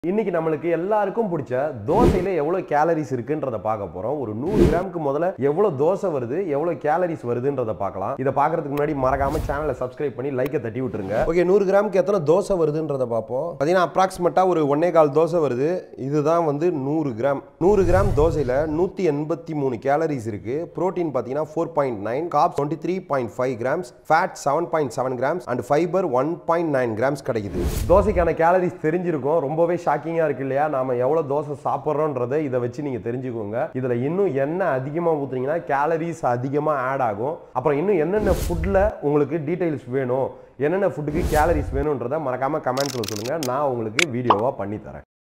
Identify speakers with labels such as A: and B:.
A: இன்னைக்கு நம்மளுக்கு எல்லாருக்கும் பிடிச்ச தோசையில எவ்வளவு கேலரிஸ் இருக்குன்றத பார்க்க போறோம் ஒரு நூறு கிராமுக்கு முதல்ல எவ்வளவு தோசை வருது எவ்வளவு கேலரிஸ் வருதுன்றத பார்க்கலாம் இதை பார்க்கறதுக்கு முன்னாடி மறக்காம சேனலை சப்ஸ்கிரைப் பண்ணி லைக்கை தட்டி விட்டுருங்க ஓகே நூறு கிராமுக்கு எத்தனை தோசை வருதுன்றத பார்ப்போம் பார்த்தீங்கன்னா அப்ராக்சிமேட்டா ஒரு ஒன்னே கால் தோசை வருது இதுதான் வந்து நூறு கிராம் நூறு கிராம் தோசையில நூத்தி எண்பத்தி மூணு கேலரிஸ் இருக்கு புரோட்டீன் பார்த்தீங்கன்னா four point nine carb twenty three point five grams fat seven point seven grams and fibre one point nine grams கிடைக்குது தோசைக்கான கேலரிஸ் தெரிஞ்சிருக்கும் ரொம்பவே ஷாக்கிங்காக இருக்கு இல்லையா நாம எவ்வளோ தோசை சாப்பிட்றோன்றதை இதை வச்சு நீங்கள் தெரிஞ்சுக்கோங்க இதில் இன்னும் எண்ணெய் அதிகமாக ஊற்றுனீங்கன்னா கேலரிஸ் அதிகமாக ஆட் ஆகும் அப்புறம் இன்னும் என்னென்ன ஃபுட்டில் உங்களுக்கு டீட்டெயில்ஸ் வேணும் என்னென்ன ஃபுட்டுக்கு கேலரிஸ் வேணுன்றதை மறக்காமல் கமெண்ட்ஸில் சொல்லுங்கள் நான் உங்களுக்கு வீடியோவாக பண்ணி தரேன்